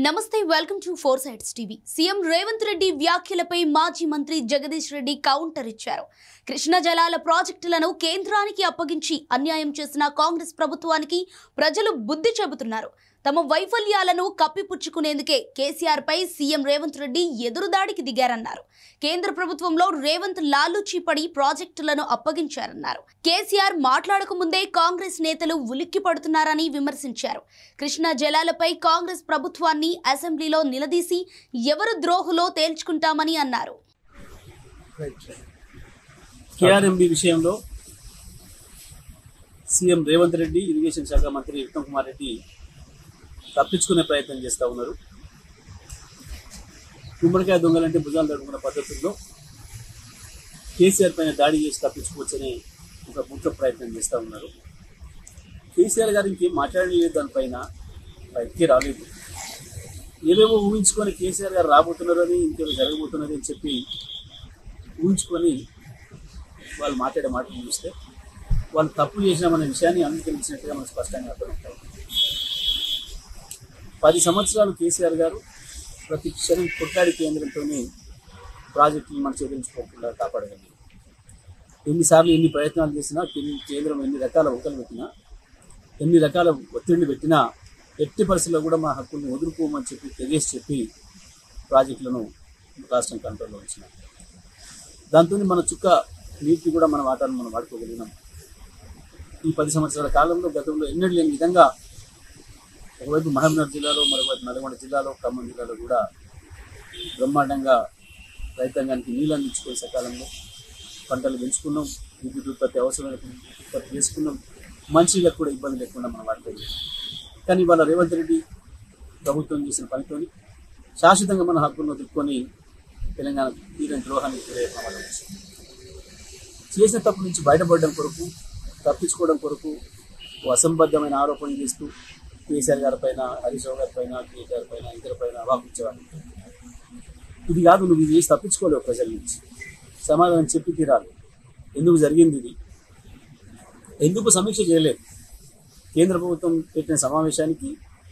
నమస్తే welcome to four sides TV CM Revanth Reddy వ్యాఖ్యలపై మాజీ మంత్రి జగదీష్ రెడ్డి కౌంటర్ ఇచ్చారు కృష్ణా జలాల ప్రాజెక్టులను కేంద్రానికి అప్పగించి అన్యాయం చేసిన కాంగ్రెస్ ప్రభుత్వానికి ప్రజలు బుద్ధి చెబుతున్నారు తమ వైఫల్యాలను కప్పిపుచ్చుకునేందుకే కేసీఆర్ పై సీఎం రేవంత్ రెడ్డి ఎదురుదాడికి దిగారన్నారు కేంద్ర ప్రభుత్వంలో రేవంత్ లాలూచీ పడి ప్రాజెక్టులను అప్పగించారన్నారు కేసీఆర్ మాట్లాడక ముందే కాంగ్రెస్ నేతలు ఉలిక్కి పడుతున్నారని విమర్శించారు కృష్ణా జలాలపై కాంగ్రెస్ ప్రభుత్వాన్ని అసెంబ్లీలో నిలదీసి ఎవరు ద్రోహులో తేల్చుకుంటామని అన్నారు కేఆర్ఎంబి విషయంలో సీఎం రేవంత్ రెడ్డి ఇరిగేషన్ శాఖ మంత్రి ఉత్తమ్ కుమార్ రెడ్డి తప్పించుకునే ప్రయత్నం చేస్తూ ఉన్నారు గుమ్మడికాయ దొంగలంటే భుజాలు తడుకున్న పద్ధతుల్లో కేసీఆర్ పైన దాడి చేసి తప్పించుకోవచ్చని ఒక ముఖ్య ప్రయత్నం చేస్తూ ఉన్నారు కేసీఆర్ గారు ఇంకేం మాట్లాడలేదు దానిపైన బయటికి రాలేదు ఏవేవో ఊహించుకొని కేసీఆర్ గారు రాబోతున్నారని ఇంకేదో జరగబోతున్నది అని చెప్పి ఊహించుకొని వాళ్ళు మాట్లాడే మాటలు చూస్తే వాళ్ళు తప్పు చేసినామనే విషయాన్ని అంగీకరించినట్టుగా మనకు స్పష్టంగా అర్థమవుతాం పది సంవత్సరాలు కేసీఆర్ గారు ప్రతి క్షణం కొట్లాడి కేంద్రంతో ప్రాజెక్టులు మన చేతించుకోకుండా కాపాడగలిగారు ఎన్నిసార్లు ఎన్ని ప్రయత్నాలు చేసినా కేంద్ర- కేంద్రం ఎన్ని రకాల ఒకలు పెట్టినా ఎన్ని రకాల ఒత్తిడిని పెట్టినా ఎట్టి పరిస్థితుల్లో కూడా మా హక్కుల్ని వదులుకోమని చెప్పి తెగేసి చెప్పి ప్రాజెక్టులను రాష్ట్రం కంట్రోల్లో ఉంచినాం దాంతో మన చుక్క నీటికి కూడా మన వాటాను మనం వాడుకోగలిగినాం ఈ పది సంవత్సరాల కాలంలో గతంలో ఎన్నడూ లేని విధంగా ఒకవైపు మహబూబ్నగర్ జిల్లాలో మరొకవైపు నల్గొండ జిల్లాలో ఖమ్మం జిల్లాలో కూడా బ్రహ్మాండంగా రైతాంగానికి నీళ్ళు అందించుకునే సకాలంలో పంటలు పెంచుకున్నాం విద్యుత్ ఉత్పత్తి అవసరమైన ఉత్పత్తి చేసుకున్నాం మంచిలకు కూడా ఇబ్బంది లేకుండా మనం వాడుకోగలిగాం కానీ ఇవాళ రేవంత్ రెడ్డి ప్రభుత్వం చేసిన పనితోని శాశ్వతంగా మన హక్కులను వదులుకొని తెలంగాణ తీరని ద్రోహానికి గురయ్యే ప్రమాదం వచ్చింది చేసిన తప్పు నుంచి బయటపడడం కొరకు తప్పించుకోవడం కొరకు ఓ అసంబద్ధమైన ఆరోపణలు చేస్తూ కేసీఆర్ గారి పైన హరీష్ రావు గారి పైన కేటీఆర్ పైన ఇతర పైన అవాపించేవాళ్ళు ఇది కాదు నువ్వు ఇది చేసి తప్పించుకోలేవు ప్రజల నుంచి సమాధానం చెప్పి తీరాలి ఎందుకు జరిగింది ఇది ఎందుకు సమీక్ష చేయలేదు కేంద్ర ప్రభుత్వం పెట్టిన సమావేశానికి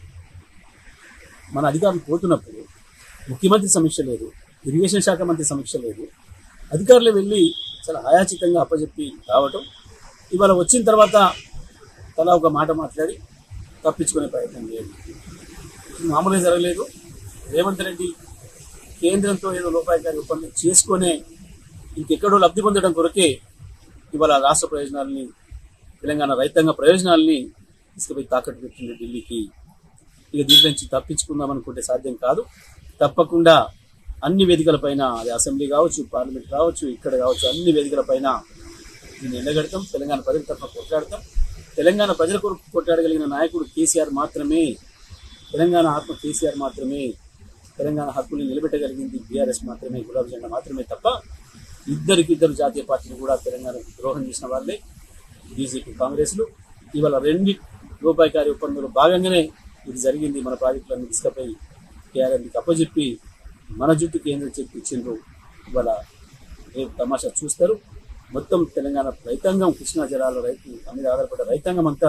మన అధికారులు పోతున్నప్పుడు ముఖ్యమంత్రి సమీక్ష లేదు ఇరిగేషన్ శాఖ మంత్రి సమీక్ష లేదు అధికారులు వెళ్ళి చాలా ఆయాచితంగా అప్పచెప్పి రావటం ఇవాళ వచ్చిన తర్వాత తలా ఒక మాట మాట్లాడి తప్పించుకునే ప్రయత్నం చేయండి ఇది మామూలుగా జరగలేదు రేవంత్ రెడ్డి కేంద్రంతో ఏదో లోపాయకారి ఒప్పందం చేసుకునే ఇంకెక్కడో లబ్ధి పొందడం కొరకే ఇవాళ రాష్ట్ర ప్రయోజనాలని తెలంగాణ రైతాంగ ప్రయోజనాలని తీసుకుపోయి తాకట్టు పెట్టింది ఢిల్లీకి ఇక దీంట్లో నుంచి తప్పించుకుందాం అనుకుంటే సాధ్యం కాదు తప్పకుండా అన్ని వేదికలపైన అది అసెంబ్లీ కావచ్చు పార్లమెంట్ కావచ్చు ఇక్కడ కావచ్చు అన్ని వేదికలపైన దీన్ని ఎండగడతాం తెలంగాణ ప్రజల తరఫున కొట్లాడతాం తెలంగాణ ప్రజల కొరకు కొట్లాడగలిగిన నాయకుడు కేసీఆర్ మాత్రమే తెలంగాణ ఆత్మ కేసీఆర్ మాత్రమే తెలంగాణ హక్కుల్ని నిలబెట్టగలిగింది బీఆర్ఎస్ మాత్రమే గులాబీ జెండా మాత్రమే తప్ప ఇద్దరికిద్దరు జాతీయ పార్టీలు కూడా తెలంగాణకు ద్రోహం చేసిన వాళ్ళే బీజేపీ కాంగ్రెస్లు ఇవాళ రెండు రూపాయికారి ఒప్పందంలో భాగంగానే ఇది జరిగింది మన ప్రాజెక్టులన్నీ తీసుకపోయి కేఆర్ఎంకి అప్పచెప్పి మన జుట్టు కేంద్రం చెప్పి ఇచ్చిండ్రు ఇవాళ రేపు తమాషా చూస్తారు మొత్తం తెలంగాణ రైతాంగం కృష్ణా జలాల రైతు మీద ఆధారపడ్డ రైతాంగం అంతా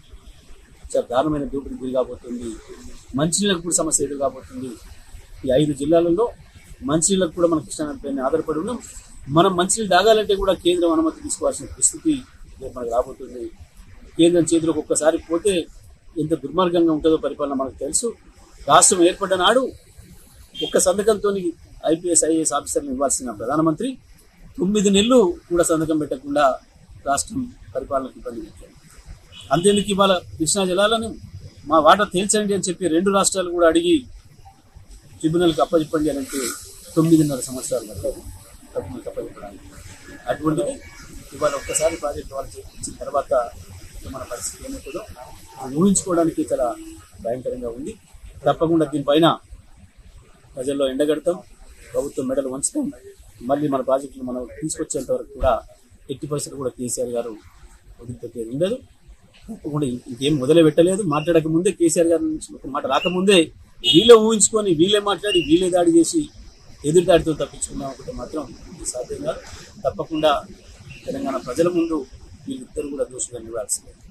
చాలా దారుణమైన దూపిడి గురి కాబోతుంది మంచినీళ్ళకు కూడా సమస్య ఎదురు కాబోతుంది ఈ ఐదు జిల్లాలలో మంచినీళ్ళకు కూడా మన కృష్ణా నదిపైన ఆధారపడి ఉన్నాం మనం మంచినీళ్ళు తాగాలంటే కూడా కేంద్రం అనుమతి తీసుకోవాల్సిన పరిస్థితి రేపు మనకు రాబోతుంది కేంద్రం చేతిలోకి ఒక్కసారి పోతే ఎంత దుర్మార్గంగా ఉంటుందో పరిపాలన మనకు తెలుసు రాష్ట్రం ఏర్పడ్డ నాడు ఒక్క సంతకంతో ఐపీఎస్ ఐఏఎస్ ఆఫీసర్లు ఇవ్వాల్సిన ప్రధానమంత్రి తొమ్మిది నెలలు కూడా సంతకం పెట్టకుండా రాష్ట్రం పరిపాలనకు ఇబ్బంది పెట్టారు అంతేందుకు ఇవాళ కృష్ణా జలాలను మా వాటా తేల్చండి అని చెప్పి రెండు రాష్ట్రాలు కూడా అడిగి ట్రిబ్యునల్కి అప్పచెప్పండి అని అంటే తొమ్మిదిన్నర సంవత్సరాలు పట్టారు ట్రిబ్యునల్కి అప్పచెప్పడానికి అటువంటిది ఇవాళ ఒక్కసారి ప్రాజెక్ట్ వాళ్ళు చేయించిన తర్వాత మన పరిస్థితి ఏమవుతుందో అది ఊహించుకోవడానికి చాలా భయంకరంగా ఉంది తప్పకుండా దీనిపైన ప్రజల్లో ఎండగడతాం ప్రభుత్వం మెడలు వంచుతాం మళ్ళీ మన ప్రాజెక్టులు మనం తీసుకొచ్చేంత వరకు కూడా ఎట్టి పరిస్థితులు కూడా కేసీఆర్ గారు వదిలిపెట్టేది ఉండదు తప్పకుండా ఇంకేం మొదలు పెట్టలేదు మాట్లాడక ముందే కేసీఆర్ గారి నుంచి ఒక మాట రాకముందే వీళ్ళే ఊహించుకొని వీళ్ళే మాట్లాడి వీళ్ళే దాడి చేసి ఎదురు దాడితో తప్పించుకుందాం అనుకుంటే మాత్రం ఇది సాధ్యం కాదు తప్పకుండా తెలంగాణ ప్రజల ముందు వీళ్ళిద్దరు కూడా దోషులుగా నిలవాల్సిందే